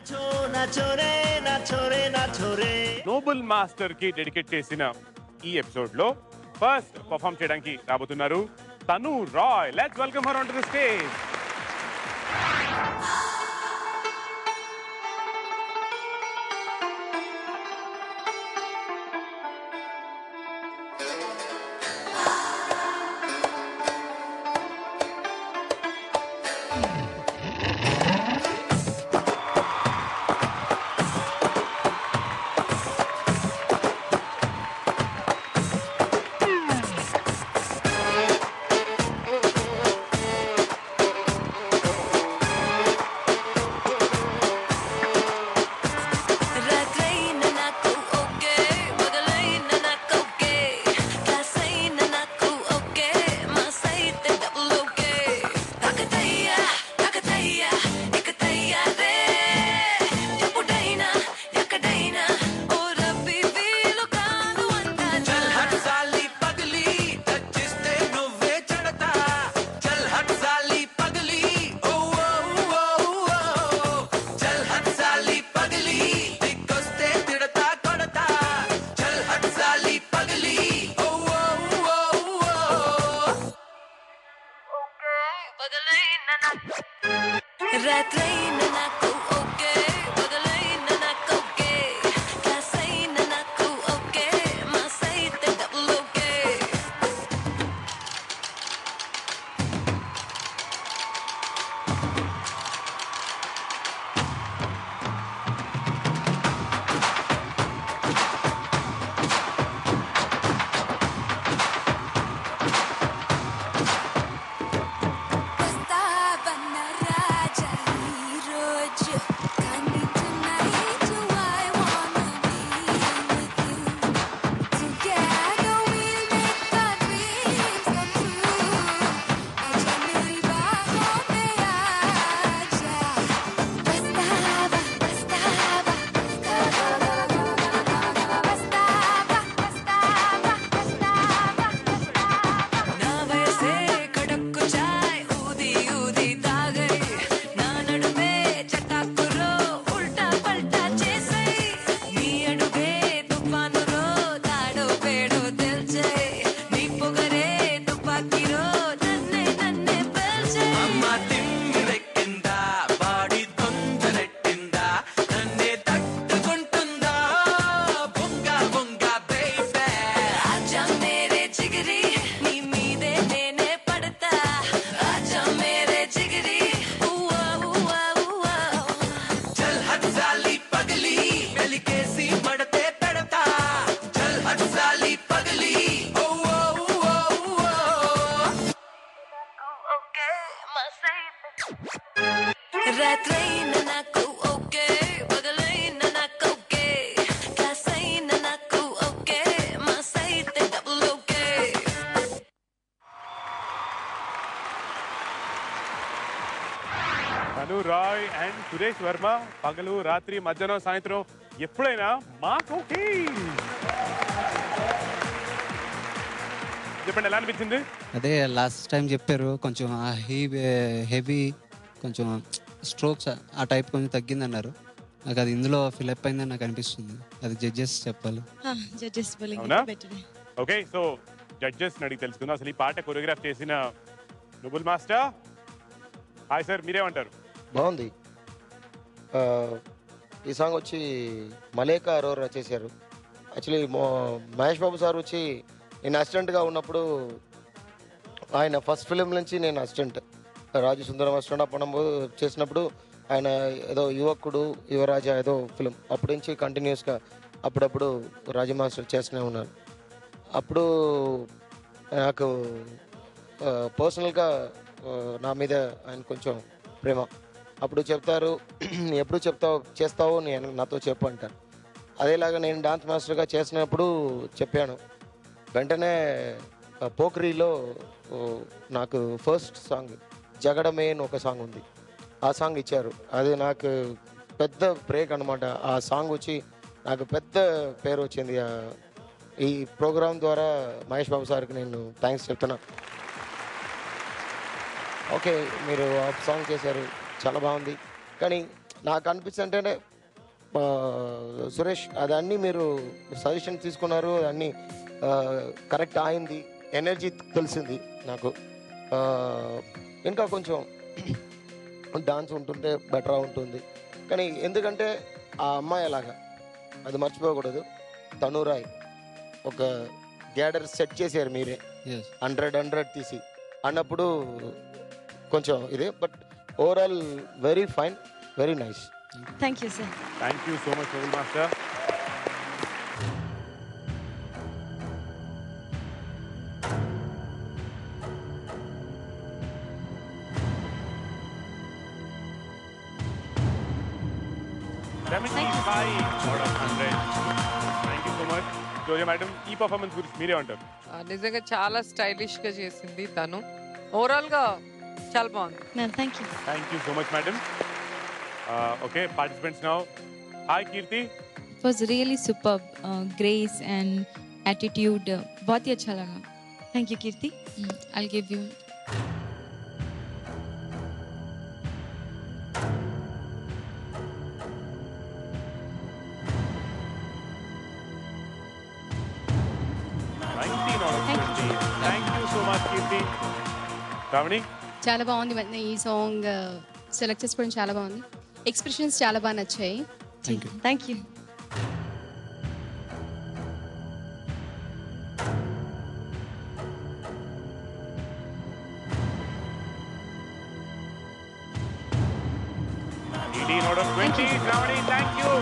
Nobel master కి dedicate చేసిన ఈ ఎపిసోడ్ లో ఫస్ట్ పర్ఫామ్ చేయడానికి రాబోతున్నారు Tanu Rai let's welcome her on to the stage రాత్రైన నాకు ఓకే పగలైన నాకు ఓకే కాసైన నాకు ఓకే మాసైతే డబుల్ ఓకే తాకతయ్యా తాకతయ్యా ఇకతయ్యా రే ఎప్పుడైనా ఎక్కడైనా ఓ రబ్బీ వీలు కాదు అంతా చల్ హట్ సాలి పగలి టచ్చిస్తే నువ్వే చెడతా చల్ హట్ సాలి పగలి ఓ ఓ ఓ చల్ హట్ సాలి పగలి దిక్కొస్తే తిడతా కొడతా చల్ హట్ సాలి పగలి ఓ ఓ ఓ పగలైన నాకు రాత్రైన నాకు ఓకే పగలైన నాకు ఓకే కాసైన నాకు ఓకే మాసైతే డబుల్ ఓకే వస్తావన్న రాజా ఈ రోజు కానీ tonight I wanna be with you Together we'll make our dreams come true आजा मेरी बाहों में आजा वस्तावा वस्तावा నా వయసే కడక్కు చాయ్ ఊది ఊది తాగై నా నడుమే చటాకురో ఉల్టా పల్టా చేసై నీ అడుగే తుఫానురో తాడో పేడో తెల్చై నీ పొగరే తుపాకీరో నన్నే నన్నే పేల్చై అమ్మ తిమ్మిరెక్కిందా బాడీ తొందరెట్టిందా నన్నే తట్టుకుంటుందా బొంగ బొంగ బేబే ఆజా మేరే జిగరి నీ మీదే నేనే పడతా ఆజా మేరే జిగరి ఉవ్వా ఉవ్వా ఉవ్వా చల్ హట్ సాలి పగలి వెలికేసి మడతే పెడతా చల్ హట్ సాలి పగలి ఓ ఓ ఓ ఓకే రాత్రైన నాకు ఓకే పగలైన నాకు ఓకే కాసైన నాకు ఓకే మాసైతే డబుల్ ఓకే తను రాయ్ అండ్ సురేష్ వర్మ పగలు రాత్రి మధ్యాహ్నం సాయంత్రం ఎప్పుడైనా మాకు ఓకే చెప్పండి ఎలా అనిపించింది అదే లాస్ట్ టైం చెప్పారు కొంచెం హెవీ కొంచెం స్ట్రోక్స్ ఆ టైప్ కొంచెం తగ్గిందన్నారు నాకు అది ఇందులో ఫిలప్ అయిందని నాకు అనిపిస్తుంది అది జడ్జెస్ చెప్పాలి జడ్జెస్ బౌలింగ్ అవునా? బెటర్ ఓకే సో జడ్జెస్ అడిగి తెలుసుకుందాం అసలు ఈ పాట కొరియోగ్రాఫ్ చేసిన నుబుల్ మాస్టర్ హాయ్ సార్ మీరేమంటారు బాగుంది ఆ, ఈ సాంగ్ వచ్చి మలేకా అరోరా చేశారు యాక్చువల్లీ మహేష్ బాబు సార్ వచ్చి నేను అసిస్టెంట్గా ఉన్నప్పుడు ఆయన ఫస్ట్ ఫిలిం నుంచి నేను అసిస్టెంట్ రాజు సుందరం అసిస్టెంట్ అప్పుడు చేసినప్పుడు ఆయన ఏదో యువకుడు యువరాజా ఏదో ఫిలిం అప్పటి నుంచి కంటిన్యూస్గా అప్పుడప్పుడు రాజు మాస్టర్ చేస్తూనే ఉన్నారు అప్పుడు నాకు పర్సనల్గా నా మీద ఆయన కొంచెం ప్రేమ అప్పుడు చెప్తారు ఎప్పుడు చెప్తావు చేస్తావు నేను నాతో చెప్పు అంటారు అదేలాగా నేను డాన్స్ మాస్టర్గా చేసినప్పుడు చెప్పాను వెంటనే ఆ, పోఖ్రీలో ఓ, నాకు ఫస్ట్ సాంగ్ జగడమే అని ఒక సాంగ్ ఉంది ఆ సాంగ్ ఇచ్చారు అది నాకు పెద్ద బ్రేక్ అనమాట ఆ సాంగ్ వచ్చి నాకు పెద్ద పేరు వచ్చింది ఆ, ఈ ప్రోగ్రామ్ ద్వారా మహేష్ బాబు సార్కి నేను థ్యాంక్స్ చెప్తున్నా ఓకే మీరు ఆ సాంగ్ చేశారు చాలా బాగుంది కానీ నాకు అనిపిస్తుంటేనే ఆ, సురేష్ అదన్నీ మీరు సజెషన్ తీసుకున్నారు అన్నీ కరెక్ట్ అయింది ఎనర్జీ తెలిసింది నాకు ఆ, ఇంకా కొంచెం డాన్స్ ఉంటుంటే బెటర్ ఉంటుంది కానీ ఎందుకంటే ఆ అమ్మాయి అలాగా అది మర్చిపోకూడదు తనురాయ్ ఒక గ్యాడర్ సెట్ చేశారు మీరే ఎస్ హండ్రెడ్ హండ్రెడ్ తీసి అన్నప్పుడు కొంచెం ఇదే but overall very fine very nice thank you sir thank you so much రఘుల్ master seventy five out of hundred thank you so much Joja madam ఈ పర్ఫార్మెన్స్ గురించి మీరే అంటారు ఆ, నిజంగా చాలా స్టైలిష్ గా చేసింది తను ఓవరాల్ గా చాలా బాగుంది ma'am thank you thank you so much madam okay participants now hi Keerthi It was really superb. Uh, grace and attitude. Uh, बहुत ही अच्छा लगा. Thank you Keerthi Mm, I'll give you. Nineteen out of twenty thank you so much Keerthi Sravani చాలా బాగుంది మరి ఈ song select చేసుకోవడం చాలా బాగుంది ఎక్స్ప్రెషన్స్ చాలా బాగా నచ్చాయి thank you thank you eighteen out of twenty Sravani thank you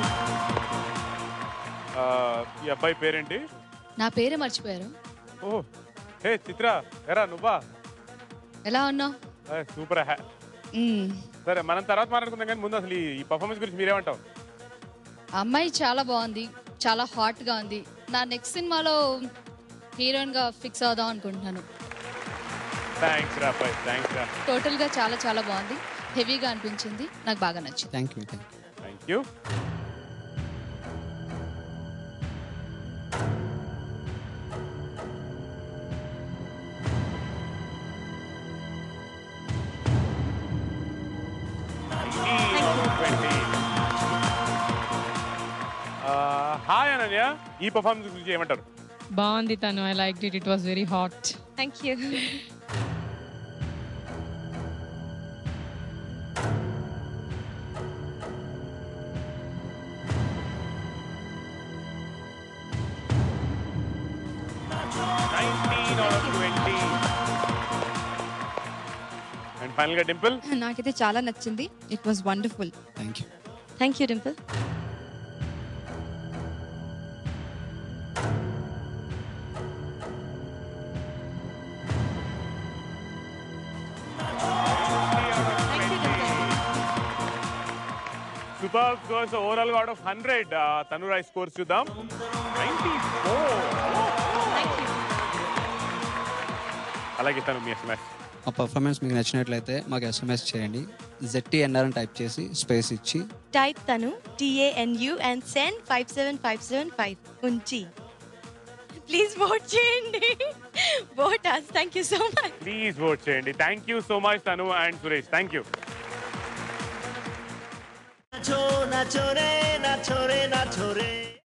ఈ అబ్బాయి పేరేంటి నా పేరే మర్చిపోయారు ఓ హే చిత్ర ఎరా నువ్వా ఎలా ఉన్నావు సూపర్ హ్యా సరే మనం తర్వాత మాట్లాడుకుందాం కానీ ముందు అసలు ఈ- ఈ పర్ఫార్మెన్స్ గురించి మీరేమంటావు అమ్మాయి చాలా బాగుంది చాలా హాట్ గా ఉంది నా నెక్స్ట్ సినిమాలో హీరోయిన్ గా ఫిక్స్ అవుదాం అనుకుంటున్నాను థ్యాంక్స్ రా అబ్బాయి థ్యాంక్స్ రా టోటల్ గా చాలా చాలా బాగుంది హెవీగా అనిపించింది నాకు బాగా నచ్చింది thank you thank you thank you hi Ananya ఈ పర్ఫార్మెన్స్ గురించి ఏమంటారు బాగుంది తను I like it it was very hot thank you nineteen out of twenty and final గా డింపుల్ నాకైతే చాలా నచ్చింది it was wonderful thank you thank you Dimple super scores overall గా out of hundred Tanu Rai scores చూద్దాం ninety అలాగే తను మీ SMS మా performance మీకు నచ్చినట్లయితే మాకు ఎస్ఎంఎస్ చేయండి జెడ్టీఎన్ఆర్ అని టైప్ చేసి స్పేస్ ఇచ్చి type Tanu T A N U and send five seven five seven five ఉంచి ప్లీజ్ ఓట్ చేయండి vote us thank you so much please vote చేయండి thank you so much Tanu and Suresh thank you nacho, nacho re, nacho re, nacho re.